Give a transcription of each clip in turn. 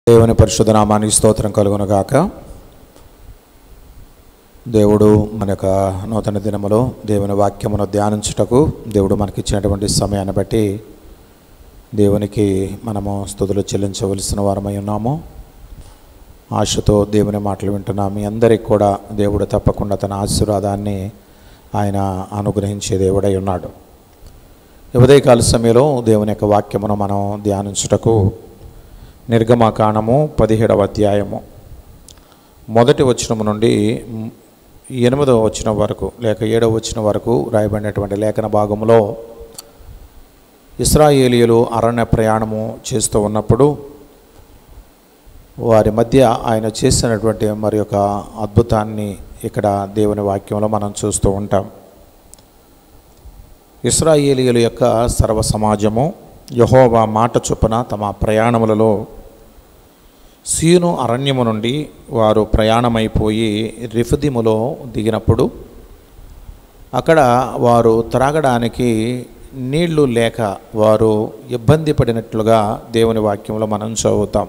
దేవుని పరిశుద్ధ నామానికి స్తోత్రం కలుగును గాక దేవుడు మన యొక్క నూతన దినములో దేవుని వాక్యమును ధ్యానించుటకు దేవుడు మనకిచ్చినటువంటి సమయాన్ని బట్టి దేవునికి మనము స్తుతులు చెల్లించవలసిన వారమై ఉన్నాము ఆశతో దేవుని మాటలు వింటున్నా మీ అందరికి కూడా దేవుడు తప్పకుండా తన ఆశీర్వాదాన్ని ఆయన అనుగ్రహించే దేవుడై ఉన్నాడు ఈ ఉదయకాల సమయంలో దేవుని యొక్క వాక్యమును మనం ధ్యానించుటకు నిర్గమకాండము పదిహేడవ అధ్యాయము మొదటి వచనము నుండి మ్, ఎనిమిదవ వచనం వరకు లేక ఏడవ వచనం వరకు రాయబడినటువంటి లేఖన భాగంలో ఇస్రాయేలీయులు అరణ్య ప్రయాణము చేస్తూ ఉన్నప్పుడు వారి మధ్య ఆయన చేసినటువంటి మరి యొక్క అద్భుతాన్ని ఇక్కడ దేవుని వాక్యంలో మనం చూస్తూ ఉంటాం ఇస్రాయేలీయుల యొక్క సర్వ సమాజము యహోవా మాట చొప్పున తమ ప్రయాణములలో సీను అరణ్యము నుండి వారు ప్రయాణమైపోయి రిఫదిములో దిగినప్పుడు అక్కడ వారు త్రాగడానికి నీళ్లు లేక వారు ఇబ్బంది పడినట్లుగా దేవుని వాక్యంలో మనం చదువుతాం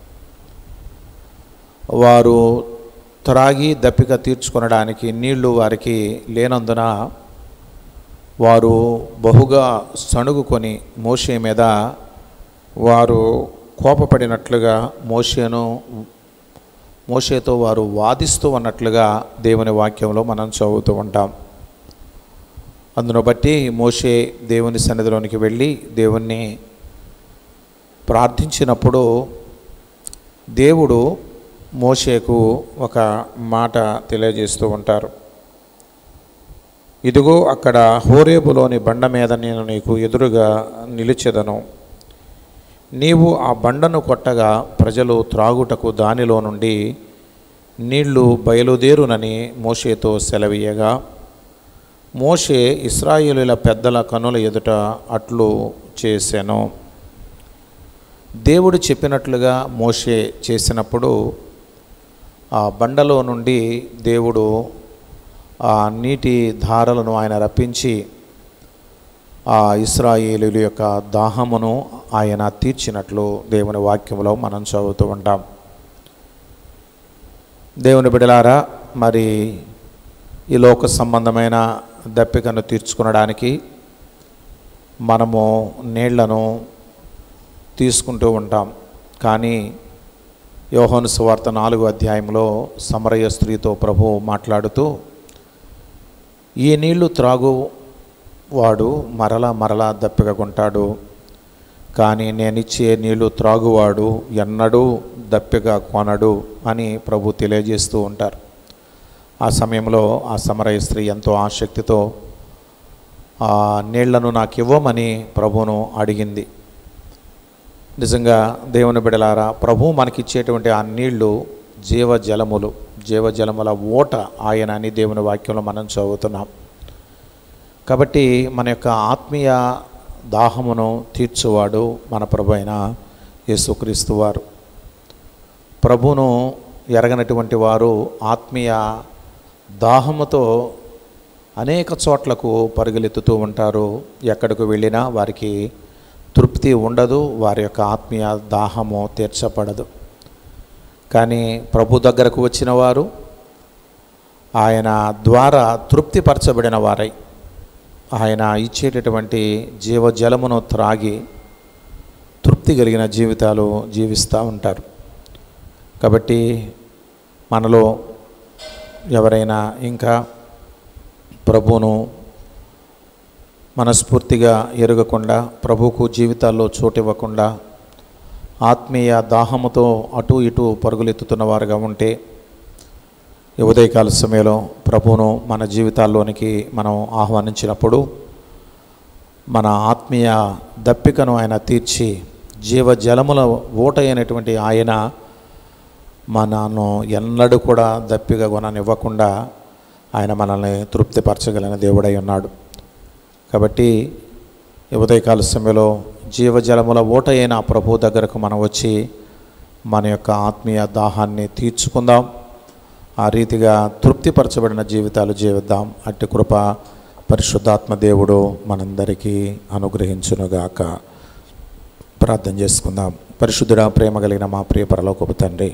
వారు త్రాగి దప్పిక తీర్చుకొనడానికి నీళ్లు వారికి లేనందున వారు బహుగా సణుగుకొని మోషే మీద వారు కోపపడినట్లుగా మోషేను మోషేతో వారు వాదిస్తూ ఉన్నట్లుగా దేవుని వాక్యంలో మనం చదువుతూ ఉంటాం అందును బట్టి మోషే దేవుని సన్నిధిలోనికి వెళ్ళి దేవుణ్ణి ప్రార్థించినప్పుడు దేవుడు మోషేకు ఒక మాట తెలియజేస్తూ ఉంటారు ఇదిగో అక్కడ హోరేబులోని బండ మీద నేను నీకు ఎదురుగా నిలిచెదను నీవు ఆ బండను కొట్టగా ప్రజలు త్రాగుటకు దానిలో నుండి నీళ్లు బయలుదేరునని మోషేతో సెలవీయగా మోషే ఇస్రాయేలుల పెద్దల కనుల ఎదుట అట్లు చేశాను దేవుడు చెప్పినట్లుగా మోషే చేసినప్పుడు ఆ బండలో నుండి దేవుడు ఆ నీటి ధారలను ఆయన రప్పించి ఆ ఇస్రాయేలీల యొక్క దాహమును ఆయన తీర్చినట్లు దేవుని వాక్యంలో మనం చదువుతూ ఉంటాం దేవుని బిడలారా మరి ఈ లోక సంబంధమైన దప్పికను తీర్చుకునడానికి మనము నీళ్లను తీసుకుంటూ ఉంటాం కానీ యోహోను సువార్త నాలుగు అధ్యాయంలో సమరయ స్త్రీతో ప్రభు మాట్లాడుతూ ఈ నీళ్లు త్రాగు వాడు మరల మరల దప్పికగుంటాడు కానీ నేనిచ్చే నీళ్లు త్రాగువాడు ఎన్నడూ దప్పిక కొనడు అని ప్రభు తెలియజేస్తూ ఉంటారు ఆ సమయంలో ఆ సమరయ స్త్రీ ఎంతో ఆసక్తితో ఆ నీళ్లను నాకు ఇవ్వమని ప్రభువును అడిగింది నిజంగా దేవుని బిడలారా ప్రభు మనకిచ్చేటువంటి ఆ నీళ్లు జీవజలములు జీవజలముల ఓట ఆయన అని దేవుని వాక్యంలో మనం చదువుతున్నాం కాబట్టి మన యొక్క ఆత్మీయ దాహమును తీర్చువాడు మన ప్రభు అయిన యేసుక్రీస్తు వారు ప్రభును ఎరగనటువంటి వారు ఆత్మీయ దాహముతో అనేక చోట్లకు పరుగులెత్తుతూ ఉంటారు ఎక్కడికి వెళ్ళినా వారికి తృప్తి ఉండదు వారి యొక్క ఆత్మీయ దాహము తీర్చబడదు కానీ ప్రభు దగ్గరకు వచ్చిన వారు ఆయన ద్వారా తృప్తిపరచబడిన వారై ఆయన ఇచ్చేటటువంటి జీవజలమును త్రాగి తృప్తి కలిగిన జీవితాలు జీవిస్తూ ఉంటారు కాబట్టి మనలో ఎవరైనా ఇంకా ప్రభువును మనస్ఫూర్తిగా ఎరగకుండా ప్రభువుకు జీవితాల్లో చోటు ఇవ్వకుండా ఆత్మీయ దాహముతో అటు ఇటు పరుగులెత్తుతున్న వారుగా ఉంటే ఈ ఉదయకాల సమయంలో ప్రభువును మన జీవితాల్లోనికి మనం ఆహ్వానించినప్పుడు మన ఆత్మీయ దప్పికను ఆయన తీర్చి జీవజలముల ఊట అయినటువంటి ఆయన మనను ఎన్నడూ కూడా దప్పిక కొననివ్వకుండా ఆయన మనల్ని తృప్తిపరచగలిగిన దేవుడై ఉన్నాడు కాబట్టి ఈ ఉదయకాల సమయంలో జీవజలముల ఊట అయిన ప్రభు దగ్గరకు మనం వచ్చి మన యొక్క ఆత్మీయ దాహాన్ని తీర్చుకుందాం ఆ రీతిగా తృప్తిపరచబడిన జీవితాలు జీవిద్దాం అట్టి కృప పరిశుద్ధాత్మ దేవుడు మనందరికీ అనుగ్రహించునుగాక ప్రార్థన చేసుకుందాం పరిశుద్ధుడ ప్రేమ కలిగిన మా ప్రియ పరలోకపు తండ్రి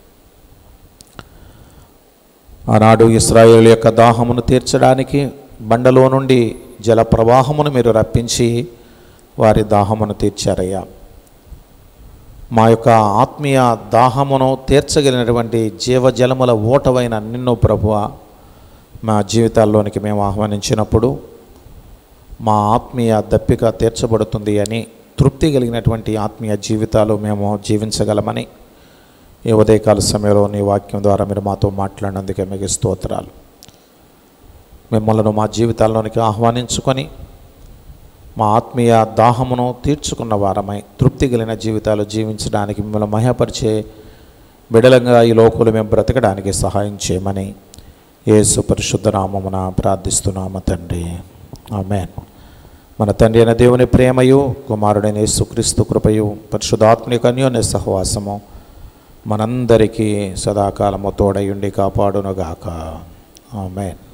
ఆనాడు ఇస్రాయేల్ యొక్క దాహమును తీర్చడానికి బండలో నుండి జల ప్రవాహమును మీరు రప్పించి వారి దాహమును తీర్చారయ్యా మా యొక్క ఆత్మీయ దాహమును తీర్చగలిగినటువంటి జీవజలముల ఓటవైన నిన్ను ప్రభువ మా జీవితాల్లోనికి మేము ఆహ్వానించినప్పుడు మా ఆత్మీయ దప్పిక తీర్చబడుతుంది అని తృప్తి కలిగినటువంటి ఆత్మీయ జీవితాలు మేము జీవించగలమని ఈ ఉదయకాల సమయంలో నీ వాక్యం ద్వారా మీరు మాతో మాట్లాడినందుకే మీకు స్తోత్రాలు మిమ్మల్ని మా జీవితాల్లోనికి ఆహ్వానించుకొని మా ఆత్మీయ దాహమును తీర్చుకున్న వారమై తృప్తి కలిగిన జీవితాలు జీవించడానికి మిమ్మల్ని మహపరిచే బిడలంగా ఈ లోకంలో మేము బ్రతకడానికి సహాయం చేయమని యేసు పరిశుద్ధ నామమున ప్రార్థిస్తున్నాము తండ్రి ఆమెన్ మన తండ్రి అయిన దేవుని ప్రేమయు కుమారుడైన యేసుక్రీస్తు కృపయు పరిశుద్ధాత్మని అన్యోన్య సహవాసము మనందరికీ సదాకాలము తోడయుండి కాపాడునుగాక ఆమెన్